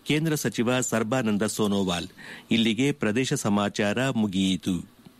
ಕೇಂದ್ರ ಸಚಿವ ಸರ್ಬಾನಂದ ಸೋನೋವಾಲ್ ಇಲ್ಲಿಗೆ ಪ್ರದೇಶ ಸಮಾಚಾರ ಮುಗಿಯಿತು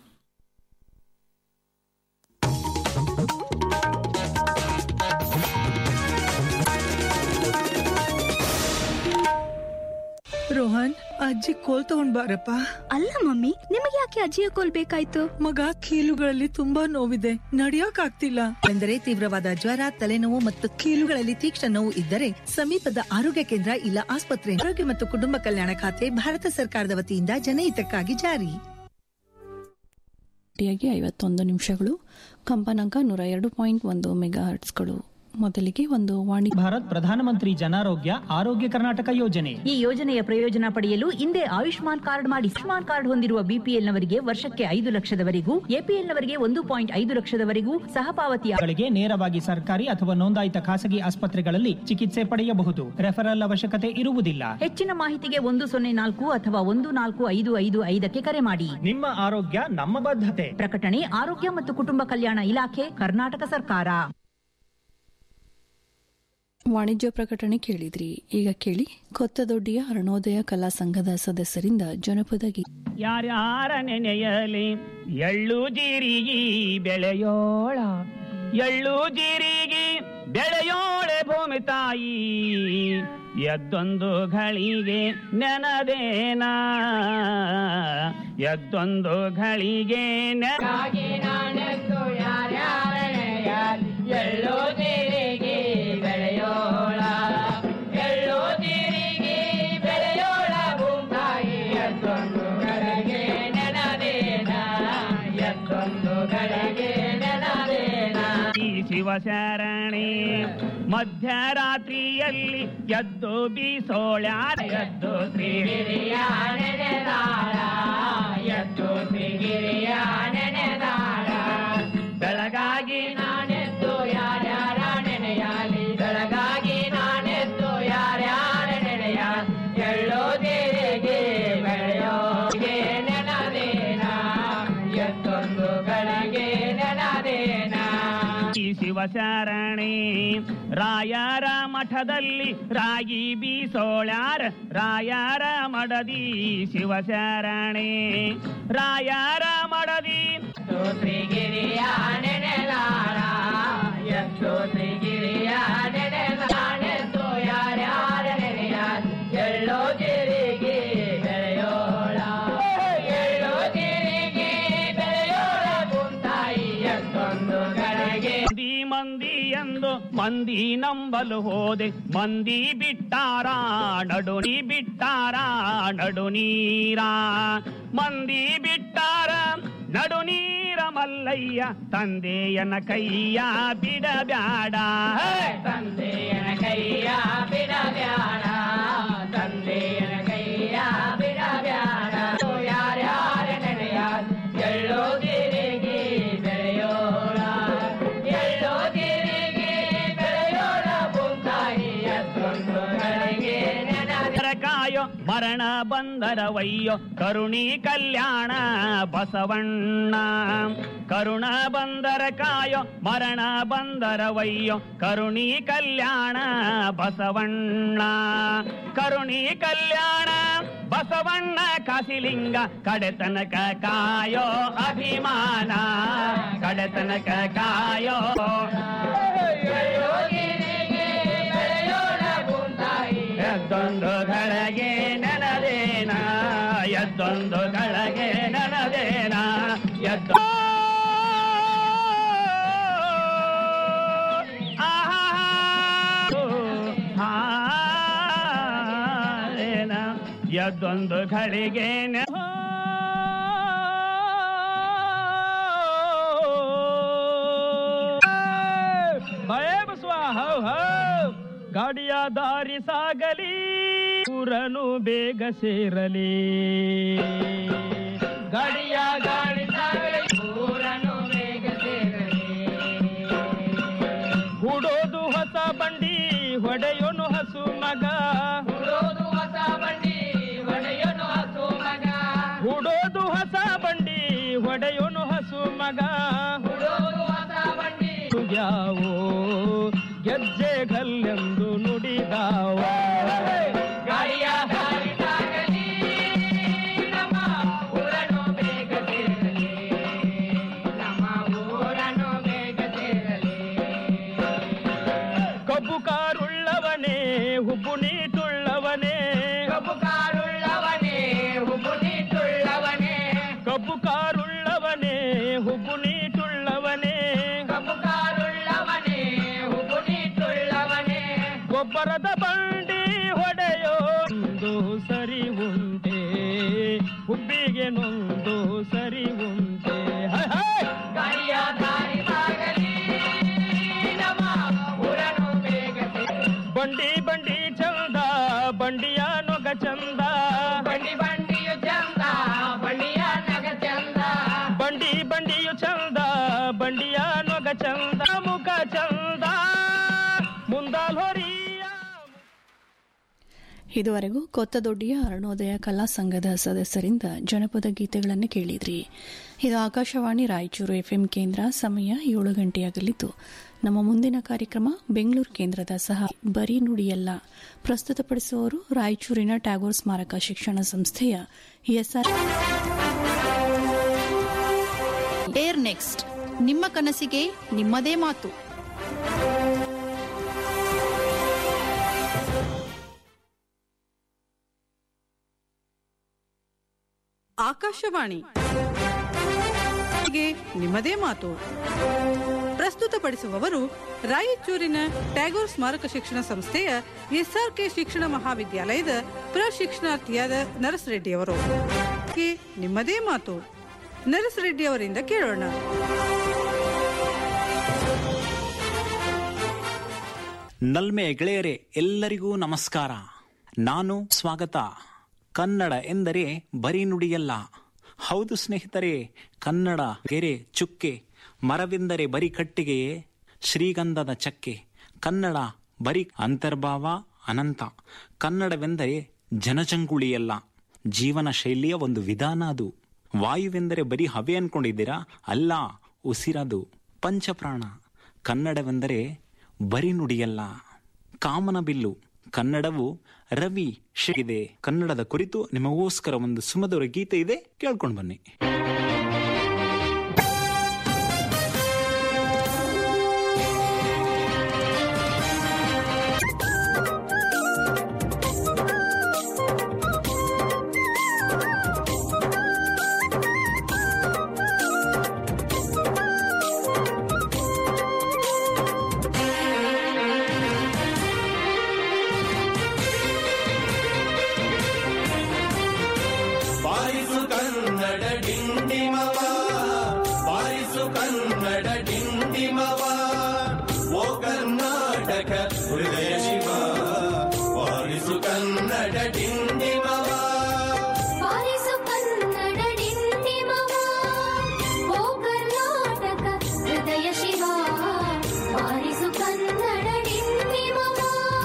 ರೋಹನ್ ಅಜ್ಜಿ ಕೋಲ್ ತಗೊಂಡ್ ಬಾರಪ್ಪ ಅಲ್ಲ ಮಮ್ಮಿ ನಿಮಗೆ ಯಾಕೆ ಅಜ್ಜಿಯ ಕೋಲ್ ಬೇಕಾಯ್ತು ಮಗ ಕೀಲುಗಳಲ್ಲಿ ತುಂಬಾ ನೋವಿದೆ ನಡಿಯಕ್ ಆಗ್ತಿಲ್ಲ ಎಂದರೆ ತೀವ್ರವಾದ ಜ್ವರ ತಲೆನೋವು ಮತ್ತು ಕೀಲುಗಳಲ್ಲಿ ತೀಕ್ಷ್ಣ ನೋವು ಇದ್ದರೆ ಸಮೀಪದ ಆರೋಗ್ಯ ಕೇಂದ್ರ ಇಲ್ಲ ಆಸ್ಪತ್ರೆ ಆರೋಗ್ಯ ಮತ್ತು ಕುಟುಂಬ ಕಲ್ಯಾಣ ಖಾತೆ ಭಾರತ ಸರ್ಕಾರದ ವತಿಯಿಂದ ಜನಹಿತಕ್ಕಾಗಿ ಜಾರಿ ಟಿಯಾಗಿ ಐವತ್ತೊಂದು ನಿಮಿಷಗಳು ಕಂಪನಾಂಕ ನೂರ ಎರಡು ಪಾಯಿಂಟ್ ಒಂದು ಮೆಗಾ ಹರ್ಟ್ಸ್ಗಳು ಮೊದಲಿಗೆ ಒಂದು ವಾಣಿ ಭಾರತ್ ಪ್ರಧಾನಮಂತ್ರಿ ಜನಾರೋಗ್ಯ ಆರೋಗ್ಯ ಕರ್ನಾಟಕ ಯೋಜನೆ ಈ ಯೋಜನೆಯ ಪ್ರಯೋಜನ ಪಡೆಯಲು ಹಿಂದೆ ಆಯುಷ್ಮಾನ್ ಕಾರ್ಡ್ ಮಾಡಿ ಆಯುಷ್ಮಾನ್ ಕಾರ್ಡ್ ಹೊಂದಿರುವ ಬಿಪಿಎಲ್ ನವರಿಗೆ ವರ್ಷಕ್ಕೆ ಐದು ಲಕ್ಷದವರೆಗೂ ಎಪಿಎಲ್ ನವರಿಗೆ ಒಂದು ಪಾಯಿಂಟ್ ಐದು ಲಕ್ಷದವರೆಗೂ ಸಹಪಾವತಿಯ ಗಳಿಗೆ ನೇರವಾಗಿ ಸರ್ಕಾರಿ ಅಥವಾ ನೋಂದಾಯಿತ ಖಾಸಗಿ ಆಸ್ಪತ್ರೆಗಳಲ್ಲಿ ಚಿಕಿತ್ಸೆ ಪಡೆಯಬಹುದು ರೆಫರಲ್ ಅವಶ್ಯಕತೆ ಇರುವುದಿಲ್ಲ ಹೆಚ್ಚಿನ ಮಾಹಿತಿಗೆ ಒಂದು ಸೊನ್ನೆ ನಾಲ್ಕು ಅಥವಾ ಒಂದು ನಾಲ್ಕು ಐದು ಐದು ಐದಕ್ಕೆ ಕರೆ ಮಾಡಿ ನಿಮ್ಮ ಆರೋಗ್ಯ ನಮ್ಮ ಬದ್ಧತೆ ಪ್ರಕಟಣೆ ಆರೋಗ್ಯ ಮತ್ತು ಕುಟುಂಬ ಕಲ್ಯಾಣ ಇಲಾಖೆ ಕರ್ನಾಟಕ ಸರ್ಕಾರ ವಾಣಿಜ್ಯ ಪ್ರಕಟಣೆ ಕೇಳಿದ್ರಿ ಈಗ ಕೇಳಿ ಕೊತ್ತದೊಡ್ಡಿಯ ಅರುಣೋದಯ ಕಲಾ ಸಂಘದ ಸದಸ್ಯರಿಂದ ಜನಪದ ಗೀತೆ ಯಾರ್ಯಾರ ನೆನೆಯಲಿ ಎಳ್ಳು ಜೀರಿಗಿ ಬೆಳೆಯೋಳ ಎಳ್ಳು ಜೀರಿಗಿ ಬೆಳೆಯೋಳೆ ಭೂಮಿ ತಾಯಿ ಎದ್ದೊಂದು ಘಳಿಗೆ ನೆನದೇನ ಎದ್ದೊಂದು ಘಳಿಗೆ ಎಳ್ಳು ಜೀರಿಗೆ ಬೆಳೆಯೋಳ ಎಳ್ಳು ಜೀರಿಗೆ ಬೆಳೆಯೋಳ ಭೂತಾಯಿ ಎದ್ದೊಂದು ಗಳಿಗೆ ನೆನದೇನ ಎದ್ದೊಂದು ಗಳಿಗೆ ನೆನದೇನ ಈ ಶಿವಶರಣಿ ಮಧ್ಯರಾತ್ರಿಯಲ್ಲಿ ಎದ್ದು ಬೀಸೋಳ್ಯಾರ ಎದ್ದು ಶ್ರೀಗಿರಿಯ ನೆನೆದಾಳ ಎದ್ದು ಶ್ರೀಗಿರಿಯ ನೆನೆದಾಳ ಬೆಳಗಾಗಿ ನಾನೆದ್ದು ಯಾರ್ಯಾರ ನೆನೆಯಾಲಿ ಬೆಳಗಾಗಿ ನಾನೆದ್ದು ಯಾರ್ಯಾರ ನೆನೆಯ ಎಳ್ಳೋ ದೇರಿಗೆ ಬೆಳೆಯೋಗೆ ನೆನದೇನ ಎತ್ತೊಂದು ಗಳಿಗೆ ನೆನದೇನ ಈ ಶಿವಶರಣಿ ರಾಯರ ಮಠದಲ್ಲಿ ರಾಗಿ ಬೀಸೋಳ್ಯಾರ ರಾಯರ ಮಡದಿ ಶಿವಶರಣಿ ರಾಯರ ಮಡದಿ ಶ್ರೀಗಿರಿಯ ನೆನೆಲಾರ ಎತ್ತು ಶ್ರೀಗಿರಿಯ ನೆನೆಲಾನೆತ್ತು ಯಾರ್ಯಾರ ನೆನೆಯ ಎಳ್ಳೋ ಜೀರಿಗೆ ಬೆಳೆಯೋಳ ಎಳ್ಳೋ ಜೀರಿಗೆ ಬೆಳೆಯೋಳ ಕುಂತಾಯಿ ಎತ್ತೊಂದು ಗಳಿಗೆ ಮಂದಿ ಮಂದಿ ಎಂದು ಮಂದಿ ನಂಬಲು ಹೋದೆ ಮಂದಿ ಬಿಟ್ಟಾರ ನಡುನಿ ಬಿಟ್ಟಾರ ನಡು ನೀರ ಮಂದಿ ಬಿಟ್ಟಾರ ನಡು ನೀರ ಮಲ್ಲಯ್ಯ ತಂದೆಯನ ಕೈಯ ಬಿಡಬ್ಯಾಡ ತಂದೆಯನ ಕೈಯ ಬಿಡಬ್ಯಾಡ ತಂದೆಯನ ಕೈಯ ಬಿಡಬ್ಯಾಡ ಯಾರ್ಯಾರ ನೆನೆಯ ಎಳ್ಳೋ ಜೀರಿಗೆ ಬೆಳೆಯೋಳ ಎಳ್ಳೋ ಜೀರಿಗೆ ಬೆಳೆಯೋಳ ಬುಂತಾಯಿ ಎತ್ತೊಂದು ಗಳಿಗೆ ಕಾಯೋ ಮರಣ ಬಂದರವಯ್ಯೋ ಕರುಣಿ ಕಲ್ಯಾಣ ಬಸವಣ್ಣ ಕರುಣ ಬಂದರ ಕಾಯೋ ಮರಣ ಬಂದರವಯ್ಯೋ ಕರುಣಿ ಕಲ್ಯಾಣ ಬಸವಣ್ಣ ಕರುಣಿ ಕಲ್ಯಾಣ ಬಸವಣ್ಣ ಕಾಸಿಲಿಂಗ ಕಡೆತನಕ ಕಾಯೋ ಅಭಿಮಾನ ಕಡೆತನಕ ಕಾಯೋ ಎದ್ದೊಂದು ಗಳಿಗೆ ನೆನದೇನ ಎದ್ದೊಂದು ಗಳಿಗೆ ನೆನದೇನ ಎದ್ದ ಎದ್ದೊಂದು ಘಳಿಗೆ ನೆ ಭಯ ಬಸವ ಹೌ ಹೌ ಗಾಡಿಯ ದಾರಿ ಸಾಗಲಿ ಊರನು ಬೇಗ ಸೇರಲಿ ಗಾಡಿಯ ಗಾಡಿ ಸಾಗಲಿ ಊರನು ಬೇಗ ಸೇರಲಿ ಹುಡೋದು ಹೊಸ ಬಂಡಿ ಹೊಡೆಯೋನು ಹಸು ಮಗ ಹುಡೋದು ಹೊಸ ಬಂಡಿ ಹೊಡೆಯೋನು ಹಸು ಮಗ ಹುಡೋದು ಹೊಸ ಬಂಡಿ ಹೊಡೆಯೋನು ಹಸು ಮಗ ಹುಡೋದು ಹೊಸ ಬಂಡಿ ಯಾವೋ ಗೆಜ್ಜೆ ಗಲ್ಲೆಂದು ನುಡಿದಾವ ಗಾಡಿಯ ಇದುವರೆಗೂ ಕೊತ್ತದೊಡ್ಡಿಯ ಅರುಣೋದಯ ಕಲಾ ಸಂಘದ ಸದಸ್ಯರಿಂದ ಜನಪದ ಗೀತೆಗಳನ್ನು ಕೇಳಿದ್ರಿ ಇದು ಆಕಾಶವಾಣಿ ರಾಯಚೂರು ಎಫ್ಎಂ ಕೇಂದ್ರ ಸಮಯ ಏಳು ಗಂಟೆಯಾಗಲಿದ್ದು ನಮ್ಮ ಮುಂದಿನ ಕಾರ್ಯಕ್ರಮ ಬೆಂಗಳೂರು ಕೇಂದ್ರದ ಸಹ ಬರೀ ನುಡಿಯಲ್ಲ ಪ್ರಸ್ತುತಪಡಿಸುವವರು ರಾಯಚೂರಿನ ಟ್ಯಾಗೋರ್ ಸ್ಮಾರಕ ಶಿಕ್ಷಣ ಸಂಸ್ಥೆಯ ಎಸ್ಆರ್ ಏರ್ ನೆಕ್ಸ್ಟ್ ನಿಮ್ಮ ಕನಸಿಗೆ ನಿಮ್ಮದೇ ಮಾತು ಆಕಾಶವಾಣಿ ಗೆ ನಿಮ್ಮದೇ ಮಾತು ಪ್ರಸ್ತುತಪಡಿಸುವವರು ರಾಯಚೂರಿನ ಟ್ಯಾಗೋರ್ ಸ್ಮಾರಕ ಶಿಕ್ಷಣ ಸಂಸ್ಥೆಯ ಎಸ್ಆರ್ಕೆ ಶಿಕ್ಷಣ ಮಹಾವಿದ್ಯಾಲಯದ ಪ್ರಶಿಕ್ಷಣಾರ್ಥಿಯಾದ ನರಸ್ ರೆಡ್ಡಿಯವರು ಗೆ ನಿಮ್ಮದೇ ಮಾತು ನರಸ್ ರೆಡ್ಡಿ ಅವರಿಂದ ಕೇಳೋಣ ನಲ್ಮೆ ಗೆಳೆಯರೆ ಎಲ್ಲರಿಗೂ ನಮಸ್ಕಾರ ನಾನು ಸ್ವಾಗತ ಕನ್ನಡ ಎಂದರೆ ಬರೀ ನುಡಿಯಲ್ಲ ಹೌದು ಸ್ನೇಹಿತರೆ ಕನ್ನಡ ಗೆರೆ ಚುಕ್ಕೆ ಮರವೆಂದರೆ ಬರೀ ಕಟ್ಟಿಗೆಯೇ ಶ್ರೀಗಂಧದ ಚಕ್ಕೆ ಕನ್ನಡ ಬರೀ ಅಂತರ್ಭಾವ ಅನಂತ ಕನ್ನಡವೆಂದರೆ ಜನಜಂಗುಳಿಯಲ್ಲ ಜೀವನ ಶೈಲಿಯ ಒಂದು ವಿಧಾನ ಅದು ವಾಯುವೆಂದರೆ ಬರೀ ಹವೆ ಅನ್ಕೊಂಡಿದ್ದೀರಾ ಅಲ್ಲ ಉಸಿರದು ಪಂಚಪ್ರಾಣ ಕನ್ನಡವೆಂದರೆ ಬರೀ ನುಡಿಯಲ್ಲ ಕಾಮನ ಬಿಲ್ಲು ಕನ್ನಡವು ರವಿ ಇದೆ ಕನ್ನಡದ ಕುರಿತು ನಿಮಗೋಸ್ಕರ ಒಂದು ಸುಮಧುರ ಗೀತೆ ಇದೆ ಕೇಳ್ಕೊಂಡು ಬನ್ನಿ ಬಾರಿಸು ಕನ್ನಡ ಡಿಂಡಿಮವ ಬಾರಿಸು ಕನ್ನಡ ಡಿಂಡಿಮವ ಓ ಕರ್ನಾಟಕ ಹೃದಯ ಶಿವ ಬಾರಿಸು ಕನ್ನಡ ಡಿಂಡಿಮವ ಬಾರಿಸು ಕನ್ನಡ ಡಿಂಡಿಮವ ಓ ಕರ್ನಾಟಕ ಹೃದಯ ಶಿವ ಬಾರಿಸು ಕನ್ನಡ ಡಿಂಡಿಮವ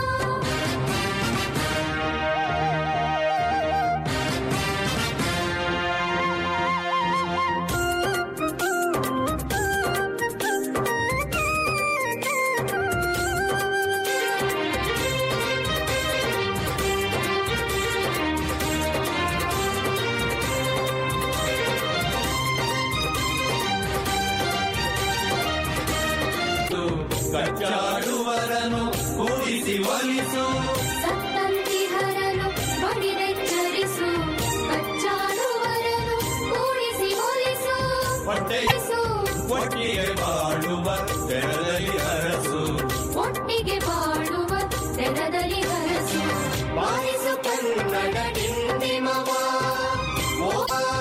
ಕಚ್ಚಾಡುವರನು ಕೂಡಿಸಿ ಒಲಿಸು ಸತ್ತಂತಿಹರನು ಬಡಿದೆಚ್ಚರಿಸು ಕಚ್ಚಾಡುವರನು ಕೂಡಿಸಿ ಒಲಿಸು ಹೊಟ್ಟೆ ಒಟ್ಟಿಗೆ ಬಾಳುವ ತೆರದಲ್ಲಿ ಅರಸು ಒಟ್ಟಿಗೆ ಬಾಳುವ ತೆರದಲ್ಲಿ ಹರಸು ಬಾರಿಸು ಕನ್ನಡ ಡಿಂಡಿಮವ ಓ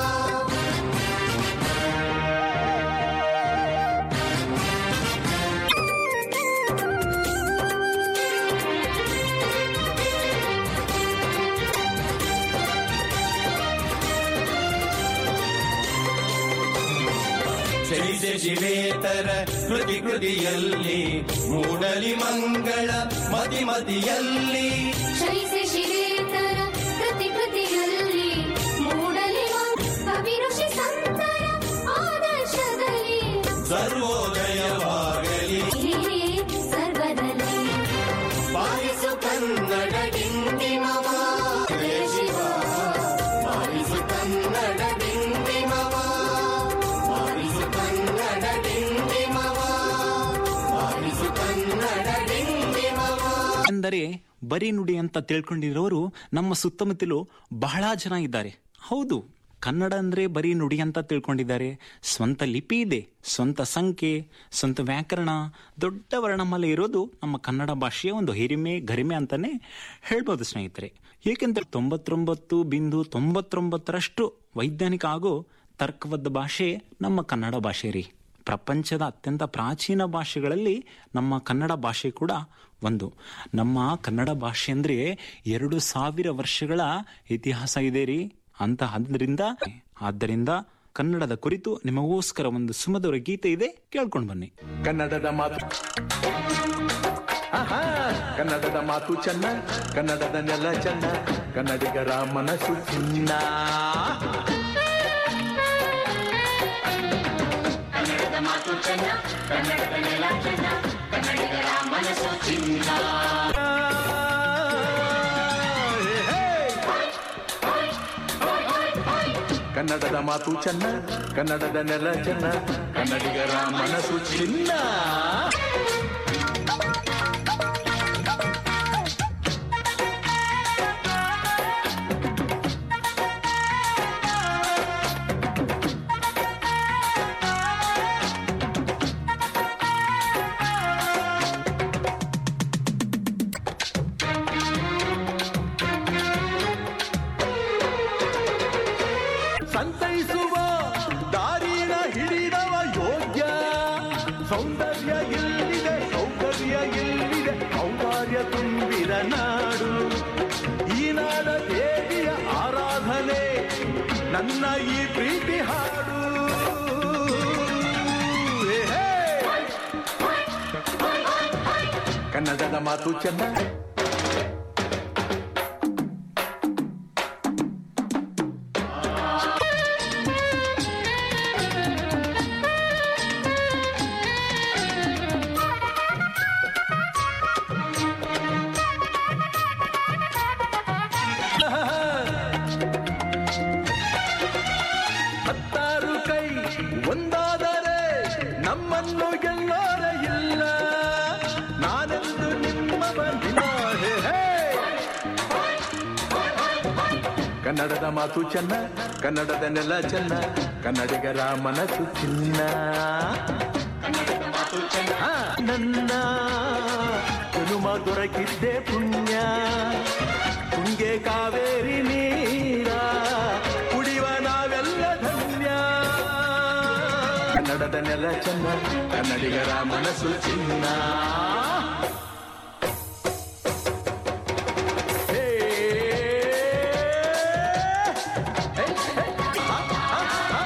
ಚಲಿಸೆ ಶಿವೇತರ ಕೃತಿ ಕೃತಿಯಲ್ಲಿ ಮೂಡಲಿ ಮಂಗಳ ಮತಿ ಮತಿಯಲ್ಲಿ ಶೈಸೆ ಶಿವೇತರ ಕೃತಿ ಕೃತಿಯಲ್ಲಿ ಮೂಡಲಿ ಕವಿ ಋಷಿ ಸಂತರ ಆದರ್ಶದಲ್ಲಿ ಸರ್ವೋದಯವಾಗಲಿ ಸರ್ವದಲ್ಲಿ ಬಾರಿಸು ಕನ್ನಡ ಡಿಂಡಿಮವ ಜಯ ಶಿವ ಬಾರಿಸು ಕನ್ನಡ ಡಿಂಡಿಮವ ಬಾರಿಸು ಕನ್ನಡ ಡಿಂಡಿಮವ ಬಾರಿಸು ಕನ್ನಡ ಡಿಂಡಿಮವ ಎಂದರೆ ಬರೀ ನುಡಿ ಅಂತ ತಿಳ್ಕೊಂಡಿರೋರು ನಮ್ಮ ಸುತ್ತಮುತ್ತಲು ಬಹಳ ಜನ ಇದ್ದಾರೆ ಹೌದು ಕನ್ನಡ ಅಂದ್ರೆ ಬರೀ ನುಡಿ ಅಂತ ತಿಳ್ಕೊಂಡಿದ್ದಾರೆ ಸ್ವಂತ ಲಿಪಿ ಇದೆ ಸ್ವಂತ ಸಂಖ್ಯೆ ಸ್ವಂತ ವ್ಯಾಕರಣ ದೊಡ್ಡ ವರ್ಣಮಾಲೆ ಇರೋದು ನಮ್ಮ ಕನ್ನಡ ಭಾಷೆಯ ಒಂದು ಹಿರಿಮೆ ಗರಿಮೆ ಅಂತಾನೆ ಹೇಳ್ಬೋದು ಸ್ನೇಹಿತರೆ ಏಕೆಂದ್ರೆ ತೊಂಬತ್ತೊಂಬತ್ತು ಬಿಂದು ತೊಂಬತ್ತೊಂಬತ್ತರಷ್ಟು ವೈಜ್ಞಾನಿಕ ಹಾಗೂ ತರ್ಕಬದ್ಧ ಭಾಷೆ ನಮ್ಮ ಕನ್ನಡ ಭಾಷೆ ರೀ ಪ್ರಪಂಚದ ಅತ್ಯಂತ ಪ್ರಾಚೀನ ಭಾಷೆಗಳಲ್ಲಿ ನಮ್ಮ ಕನ್ನಡ ಭಾಷೆ ಕೂಡ ಒಂದು ನಮ್ಮ ಕನ್ನಡ ಭಾಷೆ ಅಂದ್ರೆ ಎರಡು ಸಾವಿರ ವರ್ಷಗಳ ಇತಿಹಾಸ ಇದೆ ರೀ ಅಂತ ಆದ್ರಿಂದ ಆದ್ದರಿಂದ ಕನ್ನಡದ ಕುರಿತು ನಿಮಗೋಸ್ಕರ ಒಂದು ಸುಮಧುರ ಗೀತೆ ಇದೆ ಕೇಳ್ಕೊಂಡು ಬನ್ನಿ ಕನ್ನಡದ ಮಾತು ಆಹಾ ಕನ್ನಡದ ಮಾತು ಚೆನ್ನ ಕನ್ನಡದ ನೆಲ ಚೆನ್ನ ಕನ್ನಡಿಗರ ಮನಸ್ಸು ಚಿನ್ನ ಕನ್ನಡದ ಮಾತು ಚೆನ್ನ ಕನ್ನಡದ ನೆಲ ಚೆನ್ನ ಕನ್ನಡಿಗರ ಮನಸ್ಸು ಚಿನ್ನ ಕನ್ನಡದ ಮಾತು ಚೆನ್ನ ಕನ್ನಡದ ನೆಲ ಚೆನ್ನ ಕನ್ನಡಿಗರ ಮನಸ್ಸು ಚಿನ್ನ ಸಂತೈಸುವ ದಾರಿನ ಹಿಡಿದವ ಯೋಗ್ಯ ಸೌಂದರ್ಯ ಇಲ್ಲಿದೆ ಸೌಕರ್ಯ ಇಲ್ಲಿದೆ ಔದಾರ್ಯ ತುಂಬಿದ ನಾಡು ಈ ನಾಡ ದೇವಿಯ ಆರಾಧನೆ ನನ್ನ ಈ ಪ್ರೀತಿ ಹಾಡು ಹೇ, ಹೇ. ಕನ್ನಡದ ಮಾತು ಚೆನ್ನ ಹತ್ತಾರು ಕೈ ಒಂದಾದರೆ ನಮ್ಮನ್ನು ಗೆಲ್ಲೋರ ಇಲ್ಲ ನಾನೆಂದು ನಿಮ್ಮ ಬಂದಿನ ಹೇ, ಹೇ. ಕನ್ನಡದ ಮಾತು ಚೆನ್ನ ಕನ್ನಡದ ನೆಲ ಚೆನ್ನ ಕನ್ನಡಿಗರ ಮನಸ್ಸು ಚಿನ್ನ ಹಾ, ನನ್ನ ಜನುಮ ದೊರಕಿದ್ದೆ ಪುಣ್ಯ ತುಂಗೆ ಕಾವೇರಿ ನೀರ ಕುಡಿಯುವ ನಾವೆಲ್ಲ ಧನ್ಯ ಕನ್ನಡದ ನೆಲ ಚೆನ್ನ ಕನ್ನಡಿಗರ ಮನಸ್ಸು ಚಿನ್ನ ಹೇ, ಹೇ, ಹೇ, ಆ, ಆ, ಆ,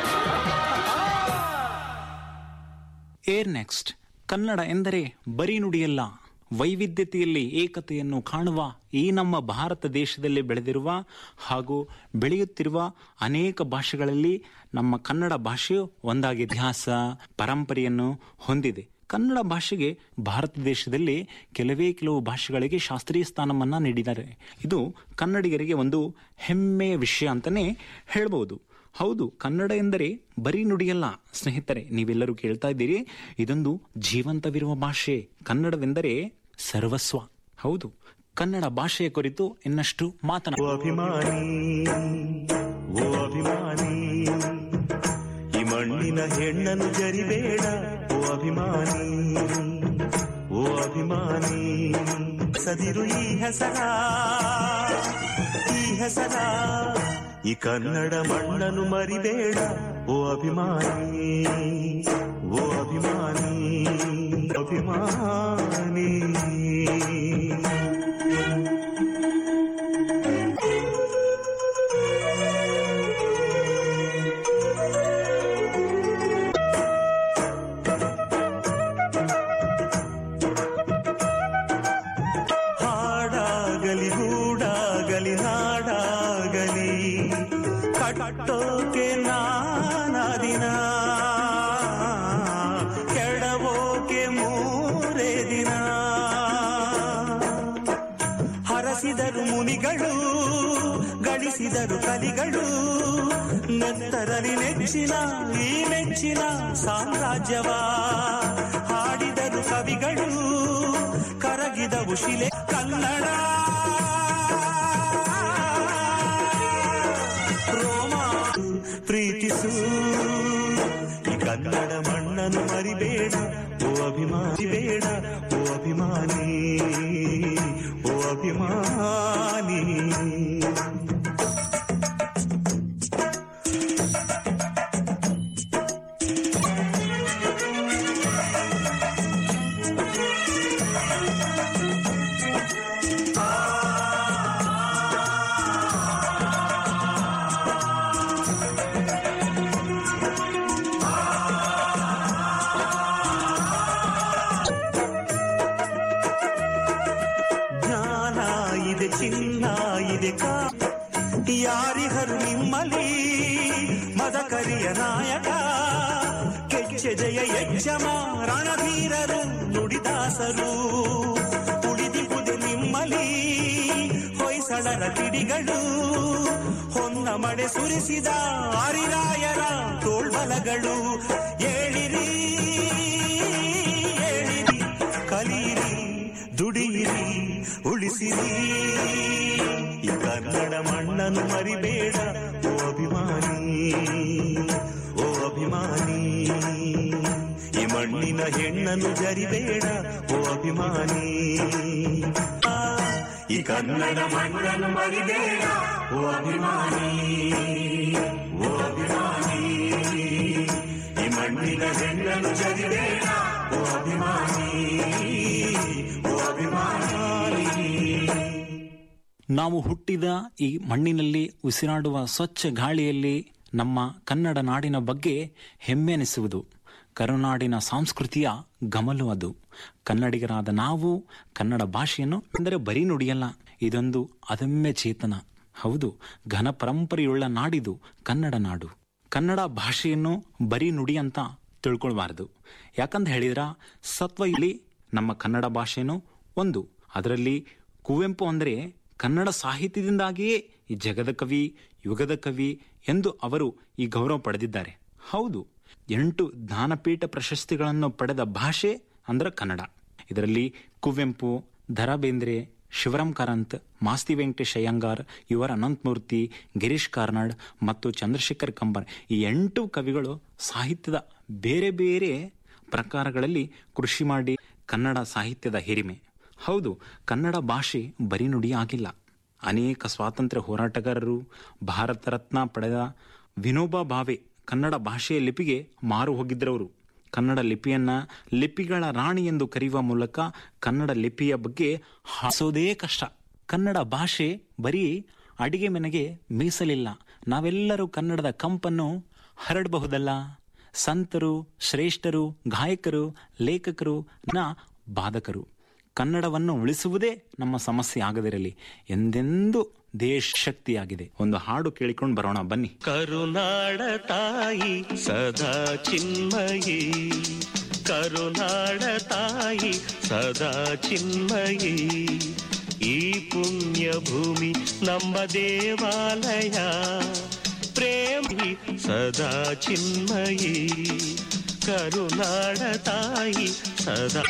ಏರ್ ನೆಕ್ಸ್ಟ್ ಕನ್ನಡ ಎಂದರೆ ಬರೀ ನುಡಿಯಲ್ಲ ವೈವಿಧ್ಯತೆಯಲ್ಲಿ ಏಕತೆಯನ್ನು ಕಾಣುವ ಈ ನಮ್ಮ ಭಾರತ ದೇಶದಲ್ಲಿ ಬೆಳೆದಿರುವ ಹಾಗೂ ಬೆಳೆಯುತ್ತಿರುವ ಅನೇಕ ಭಾಷೆಗಳಲ್ಲಿ ನಮ್ಮ ಕನ್ನಡ ಭಾಷೆಯು ಒಂದಾಗಿ ಇತಿಹಾಸ ಪರಂಪರೆಯನ್ನು ಹೊಂದಿದೆ ಕನ್ನಡ ಭಾಷೆಗೆ ಭಾರತ ದೇಶದಲ್ಲಿ ಕೆಲವೇ ಕೆಲವು ಭಾಷೆಗಳಿಗೆ ಶಾಸ್ತ್ರೀಯ ಸ್ಥಾನವನ್ನ ನೀಡಿದ್ದಾರೆ ಇದು ಕನ್ನಡಿಗರಿಗೆ ಒಂದು ಹೆಮ್ಮೆಯ ವಿಷಯ ಅಂತಾನೆ ಹೇಳ್ಬೋದು ಹೌದು ಕನ್ನಡ ಎಂದರೆ ಬರೀ ನುಡಿಯಲ್ಲ ಸ್ನೇಹಿತರೆ ನೀವೆಲ್ಲರೂ ಕೇಳ್ತಾ ಇದ್ದೀರಿ ಇದೊಂದು ಜೀವಂತವಿರುವ ಭಾಷೆ ಕನ್ನಡವೆಂದರೆ ಸರ್ವಸ್ವ ಹೌದು ಕನ್ನಡ ಭಾಷೆಯ ಕುರಿತು ಇನ್ನಷ್ಟು ಮಾತನಾಡ ಅಭಿಮಾನಿ ಓ ಅಭಿಮಾನಿ ಈ ಮಣ್ಣಿನ ಹೆಣ್ಣನ್ನು ಜರಿಬೇಡ ಓ ಅಭಿಮಾನಿ ಓ ಅಭಿಮಾನಿ ಸದಿರು ಈ ಹೆಸರ ಈ ಹೆಸರ ಈ ಕನ್ನಡ ಮಣ್ಣನ್ನು ಮರಿಬೇಡ ಓ ಅಭಿಮಾನಿ ಓ ಅಭಿಮಾನಿ ಅಭಿಮಾನಿ ಹಾಡಾಗಲಿ ಗೂಡಾಗಲಿ ನಾಡಾಗಲಿ ಕಟ್ಟೋಕೆ ನಾನಾ ದಿನ ಕೆಡವೋಕೆ ಮೂರೇ ದಿನ ಹರಸಿದರು ಮುನಿಗಳು ಗಳಿಸಿದರು ಕಲಿಗಳು ನೆತ್ತರಲಿ ನೆಚ್ಚಿನ ಈ ಮೆಚ್ಚಿನ ಸಾಮ್ರಾಜ್ಯವ ಹಾಡಿದರು ಕವಿಗಳು ಕರಗಿದವು ಶಿಲೆ ಕನ್ನಡ ರೋಮ ಪ್ರೀತಿಸು ಈ ಕನ್ನಡ ಮಣ್ಣನ್ನು ಮರಿಬೇಡ ಓ ಅಭಿಮಾನಿ ಬೇಡ ಓ ಅಭಿಮಾನಿ ಓ ಅಭಿಮಾನಿ ಯಾರಿಹರು ನಿಮ್ಮಲಿ ಮದಕರಿಯ ನಾಯಕ ಕೆಚ್ಚೆದೆಯ ಯಜ್ಜಮ ರಣಧೀರರು ನುಡಿದಾಸರು ಉಳಿದಿಹುದೆ ನಿಮ್ಮಲಿ ಹೊಯ್ಸಳರ ಕಿಡಿಗಳು ಹೊನ್ನ ಮಡೆ ಸುರಿಸಿದ ಆರಿರಾಯರ ತೋಳ್ಬಲಗಳು ಏಳಿರಿ ಏಳಿರಿ ಕಲೀರಿ ದುಡಿಯಿರಿ ಉಳಿಸಿರಿ ಈ ಕನ್ನಡ ಮಣ್ಣನ್ನು ಮರಿಬೇಡ ಓ ಅಭಿಮಾನಿ ಓ ಅಭಿಮಾನಿ ಈ ಮಣ್ಣಿನ ಹೆಣ್ಣನ್ನು ಜರಿಬೇಡ ಓ ಅಭಿಮಾನಿ ಆ, ಈ ಕನ್ನಡ ಮಣ್ಣನ್ನು ಮರಿಬೇಡ ಓ ಅಭಿಮಾನಿ ಓ ಅಭಿಮಾನಿ ಈ ಮಣ್ಣಿನ ಹೆಣ್ಣನ್ನು ಜರಿಬೇಡ ಓ ಅಭಿಮಾನಿ ಓ ಅಭಿಮಾನಿ ನಾವು ಹುಟ್ಟಿದ ಈ ಮಣ್ಣಿನಲ್ಲಿ ಉಸಿರಾಡುವ ಸ್ವಚ್ಛ ಗಾಳಿಯಲ್ಲಿ ನಮ್ಮ ಕನ್ನಡ ನಾಡಿನ ಬಗ್ಗೆ ಹೆಮ್ಮೆ ಎನಿಸುವುದು ಕರುನಾಡಿನ ಸಂಸ್ಕೃತಿಯ ಗಮಲು ಅದು ಕನ್ನಡಿಗರಾದ ನಾವು ಕನ್ನಡ ಭಾಷೆಯನ್ನು ಅಂದರೆ ಬರೀ ನುಡಿಯಲ್ಲ ಇದೊಂದು ಅದಮ್ಯ ಚೇತನ ಹೌದು ಘನ ಪರಂಪರೆಯುಳ್ಳ ನಾಡಿದು ಕನ್ನಡ ನಾಡು ಕನ್ನಡ ಭಾಷೆಯನ್ನು ಬರೀ ನುಡಿ ಅಂತ ತಿಳ್ಕೊಳ್ಬಾರದು ಯಾಕಂತ ಹೇಳಿದ್ರ ಸತ್ವ ಇಲ್ಲಿ ನಮ್ಮ ಕನ್ನಡ ಭಾಷೆನೂ ಒಂದು ಅದರಲ್ಲಿ ಕುವೆಂಪು ಅಂದರೆ ಕನ್ನಡ ಸಾಹಿತ್ಯದಿಂದಾಗಿಯೇ ಈ ಜಗದ ಕವಿ ಯುಗದ ಕವಿ ಎಂದು ಅವರು ಈ ಗೌರವ ಪಡೆದಿದ್ದಾರೆ ಹೌದು ಎಂಟು ಜ್ಞಾನಪೀಠ ಪ್ರಶಸ್ತಿಗಳನ್ನು ಪಡೆದ ಭಾಷೆ ಅಂದ್ರೆ ಕನ್ನಡ ಇದರಲ್ಲಿ ಕುವೆಂಪು ದ ರಾ ಬೇಂದ್ರೆ ಶಿವರಾಮ್ ಕಾರಂತ್ ಮಾಸ್ತಿ ವೆಂಕಟೇಶ್ ಅಯ್ಯಂಗಾರ್ ಯುವರ್ ಅನಂತಮೂರ್ತಿ ಗಿರೀಶ್ ಕಾರ್ನಾಡ್ ಮತ್ತು ಚಂದ್ರಶೇಖರ್ ಕಂಬಾರ್ ಈ ಎಂಟು ಕವಿಗಳು ಸಾಹಿತ್ಯದ ಬೇರೆ ಬೇರೆ ಪ್ರಕಾರಗಳಲ್ಲಿ ಕೃಷಿ ಮಾಡಿ ಕನ್ನಡ ಸಾಹಿತ್ಯದ ಹಿರಿಮೆ ಹೌದು ಕನ್ನಡ ಭಾಷೆ ಬರೀ ನುಡಿ ಆಗಿಲ್ಲ ಅನೇಕ ಸ್ವಾತಂತ್ರ್ಯ ಹೋರಾಟಗಾರರು ಭಾರತ ರತ್ನ ಪಡೆದ ವಿನೋಬಾ ಭಾವೆ ಕನ್ನಡ ಭಾಷೆಯ ಲಿಪಿಗೆ ಮಾರು ಹೋಗಿದ್ರವರು ಕನ್ನಡ ಲಿಪಿಯನ್ನ ಲಿಪಿಗಳ ರಾಣಿ ಎಂದು ಕರೆಯುವ ಮೂಲಕ ಕನ್ನಡ ಲಿಪಿಯ ಬಗ್ಗೆ ಹಾಸೋದೇ ಕಷ್ಟ ಕನ್ನಡ ಭಾಷೆ ಬರೀ ಅಡಿಗೆ ಮನೆಗೆ ಮೀಸಲಿಲ್ಲ ನಾವೆಲ್ಲರೂ ಕನ್ನಡದ ಕಂಪನ್ನು ಹರಡಬಹುದಲ್ಲ ಸಂತರು ಶ್ರೇಷ್ಠರು ಗಾಯಕರು ಲೇಖಕರು ನ ಬಾಧಕರು ಕನ್ನಡವನ್ನು ಉಳಿಸುವುದೇ ನಮ್ಮ ಸಮಸ್ಯೆ ಆಗದಿರಲಿ ಎಂದೆಂದೂ ದೇಶ ಶಕ್ತಿಯಾಗಿದೆ ಒಂದು ಹಾಡು ಕೇಳಿಕೊಂಡು ಬರೋಣ ಬನ್ನಿ ಕರುನಾಡ ತಾಯಿ ಸದಾ ಚಿನ್ಮಯಿ ಕರುನಾಡ ತಾಯಿ ಸದಾ ಚಿನ್ಮಯಿ ಈ ಪುಣ್ಯ ಭೂಮಿ ನಮ್ಮ ದೇವಾಲಯ ಪ್ರೇಮಿ ಸದಾ ಚಿನ್ಮಯಿ ಕರುನಾಡ ತಾಯಿ ಸದಾ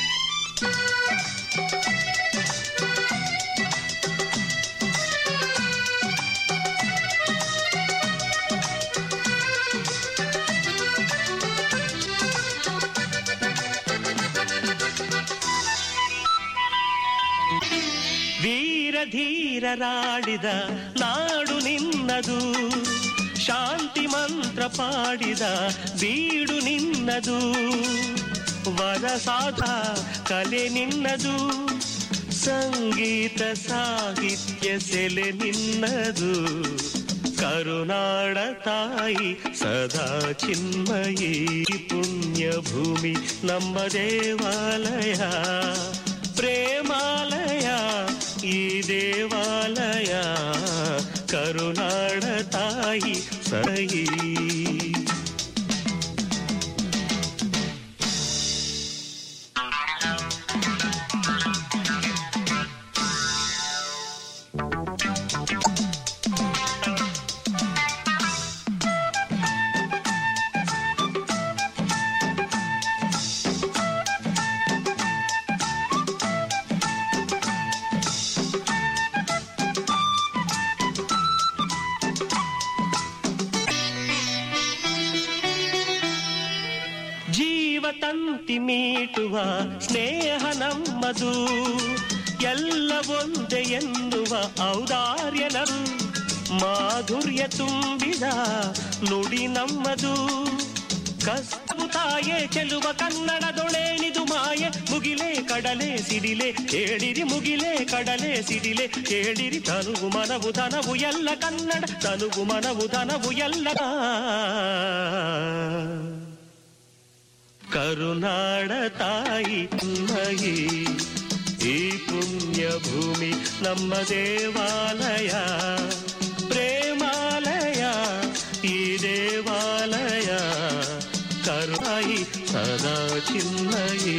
ವೀರ ಧೀರರಾಡಿದ ನಾಡು ನಿನ್ನದು ಶಾಂತಿ ಮಂತ್ರ ಪಾಡಿದ ಬೀಡು ನಿನ್ನದು ವರಸಾದ ಕಲೆ ನಿನ್ನದು ಸಂಗೀತ ಸಾಹಿತ್ಯ ಸೆಲೆ ನಿನ್ನದು ಕರುನಾಡ ತಾಯಿ ಸದಾ ಚಿನ್ಮಯಿ ಪುಣ್ಯ ಭೂಮಿ ನಮ್ಮ ದೇವಾಲಯ ಪ್ರೇಮಾಲಯ ಈ ದೇವಾಲಯ ಕರುನಾಡ ತಾಯಿ ಸಹಿ ಜೀವ ತಂತಿ ಮೀಟುವ ಸ್ನೇಹ ನಮ್ಮದು ಎಲ್ಲ ಒಂದೇ ಎನ್ನುವ ಔದಾರ್ಯ ನಮ್ ಮಾಧುರ್ಯ ತುಂಬಿದ ನುಡಿ ನಮ್ಮದು ಕಸ್ತವು ತಾಯೇ ಚೆಲುವ ಕನ್ನಡದೊಳೇನಿದು ಮಾಯೆ ಮುಗಿಲೆ ಕಡಲೆ ಸಿಡಿಲೆ ಕೇಳಿರಿ ಮುಗಿಲೆ ಕಡಲೆ ಸಿಡಿಲೆ ಕೇಳಿರಿ ತನುವು ಮನವು ಧನವು ಎಲ್ಲ ಕನ್ನಡ ತನುವು ಮನವು ಧನವು ಎಲ್ಲ ಕರುನಾಡ ತಾಯಿ ಮಹಿ ಈ ಪುಣ್ಯ ಭೂಮಿ ನಮ್ಮ ದೇವಾಲಯ ಚಂದ ಚಿನ್ನಯೇ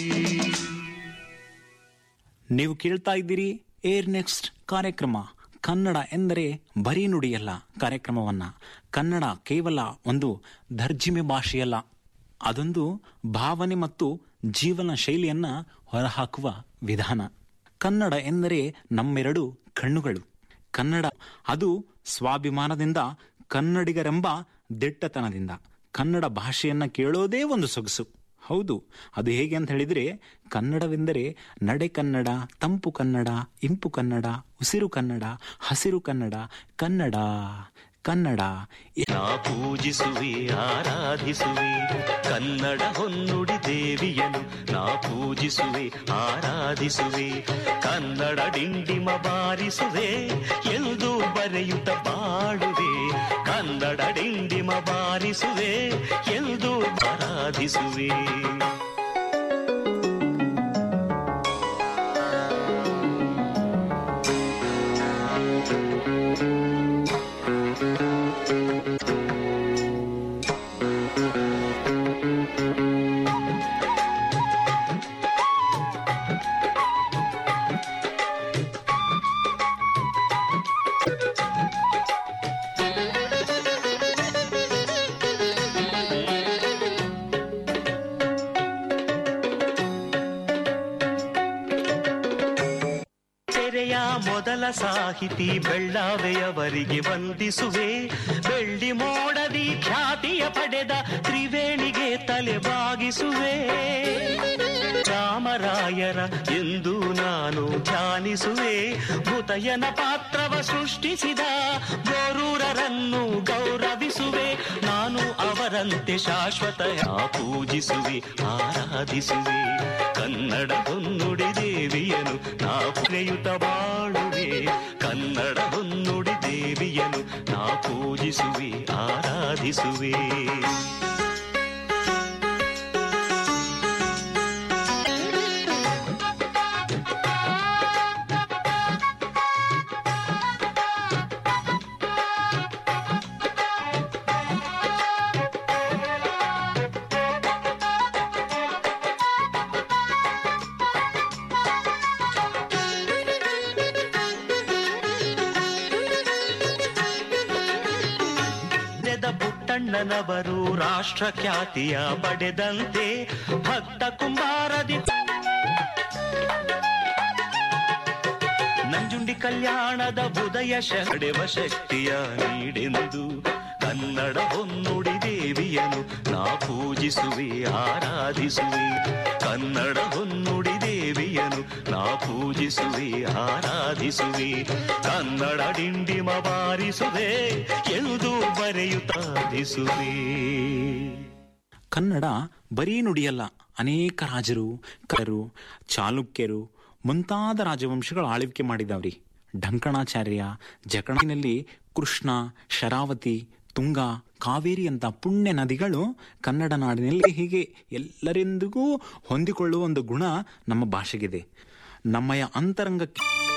ನೀವು ಕೇಳ್ತಾ ಇದ್ದೀರಿ ಏರ್ ನೆಕ್ಸ್ಟ್ ಕಾರ್ಯಕ್ರಮ ಕನ್ನಡ ಎಂದರೆ ಬರೀ ನುಡಿಯಲ್ಲ ಕಾರ್ಯಕ್ರಮವನ್ನ ಕನ್ನಡ ಕೇವಲ ಒಂದು ದರ್ಜಿಮೆ ಭಾಷೆಯಲ್ಲ ಅದೊಂದು ಭಾವನೆ ಮತ್ತು ಜೀವನ ಶೈಲಿಯನ್ನ ಹೊರಹಾಕುವ ವಿಧಾನ ಕನ್ನಡ ಎಂದರೆ ನಮ್ಮೆರಡು ಕಣ್ಣುಗಳು ಕನ್ನಡ ಅದು ಸ್ವಾಭಿಮಾನದಿಂದ ಕನ್ನಡಿಗರೆಂಬ ದಿಟ್ಟತನದಿಂದ ಕನ್ನಡ ಭಾಷೆಯನ್ನ ಕೇಳೋದೇ ಒಂದು ಸೊಗಸು ಹೌದು ಅದು ಹೇಗೆ ಅಂತ ಹೇಳಿದ್ರೆ ಕನ್ನಡವೆಂದರೆ ನಡೆ ಕನ್ನಡ ತಂಪು ಕನ್ನಡ ಇಂಪು ಕನ್ನಡ ಉಸಿರು ಕನ್ನಡ ಹಸಿರು ಕನ್ನಡ ಕನ್ನಡ ಕನ್ನಡ ನಾ ಪೂಜಿಸುವೆ ಆರಾಧಿಸುವೆ ಕನ್ನಡ ಹೊನ್ನುಡಿ ದೇವಿಯನು ನಾ ಪೂಜಿಸುವೆ ಆರಾಧಿಸುವೆ ಕನ್ನಡ ಡಿಂಡಿಮ ಬಾರಿಸುವೆ ಎಂದು ಬರೆಯುತ್ತ ಬಾಳುವೆ ಕನ್ನಡ ಡಿಂಡಿಮ ಬಾರಿಸುವೆ ಎಂದು ಆರಾಧಿಸುವೆ ತೆರೆಯ ಮೊದಲ ಸಾಹಿತಿ ಬೆಳ್ಳಾವೆಯವರಿಗೆ ವಂದಿಸುವೆ ಬೆಳ್ಳಿ ಮೋಡದಿ ಖ್ಯಾತಿಯ ಪಡೆದ ತ್ರಿವೇಣಿಗೆ ತಲೆ ಬಾಗಿಸುವೆ ರಾಮರಾಯರ ಎಂದು ನಾನು ಧ್ಯಾನಿಸುವೆ ಭೂತಯನ ಪಾತ್ರವ ಸೃಷ್ಟಿಸಿದ ಗೋರೂರರನ್ನು ಗೌರವಿಸುವೆ ನಾನು ಅವರಂತೆ ಶಾಶ್ವತ ಪೂಜಿಸುವೆ ಆರಾಧಿಸುವೆ ಕನ್ನಡ ಹೊನ್ನುಡಿ ದೇವಿಯನು ನಾ ಪುನೆಯುತ ಬಾಳುವೆ ಕನ್ನಡ ಹೊನ್ನುಡಿ ದೇವಿಯನು ನಾ ಪೂಜಿಸುವೆ ಆರಾಧಿಸುವೆ ನೆದ ಪುಟ್ಟಣ್ಣನವರು ರಾಷ್ಟ್ರ ಖ್ಯಾತಿಯ ಪಡೆದಂತೆ ಭಕ್ತ ಕುಂಬಾರದಿ ನಂಜುಂಡಿ ಕಲ್ಯಾಣದ ಉದಯ ಶಡೆವ ಶಕ್ತಿಯ ನೀಡೆಂದು ಕನ್ನಡ ಹೊನ್ನುಡಿ ದೇವಿಯನು ನಾ ಪೂಜಿಸುವೆ ಆರಾಧಿಸುವೆ ಕನ್ನಡ ಹೊನ್ನುಡಿ ದೇವಿಯನು ನಾ ಪೂಜಿಸುವೆ ಆರಾಧಿಸುವೆ ಕನ್ನಡ ಡಿಂಡಿಮ ಬಾರಿಸುವೆ ಎಂದು ಬರೆಯುತ್ತಾಧಿಸುವೆ ಕನ್ನಡ ಬರೀ ನುಡಿಯಲ್ಲ ಅನೇಕ ರಾಜರು ಕರು ಚಾಲುಕ್ಯರು ಮುಂತಾದ ರಾಜವಂಶಗಳು ಆಳ್ವಿಕೆ ಮಾಡಿದವ್ರಿ ಢಂಕಣಾಚಾರ್ಯ ಜಕಣಿನಲ್ಲಿ ಕೃಷ್ಣ ಶರಾವತಿ ತುಂಗ ಕಾವೇರಿ ಅಂತ ಪುಣ್ಯ ನದಿಗಳು ಕನ್ನಡ ನಾಡಿನಲ್ಲಿ ಹೀಗೆ ಎಲ್ಲರೆಂದಿಗೂ ಹೊಂದಿಕೊಳ್ಳುವ ಒಂದು ಗುಣ ನಮ್ಮ ಭಾಷೆಗಿದೆ ನಮ್ಮಯ ಅಂತರಂಗಕ್ಕೆ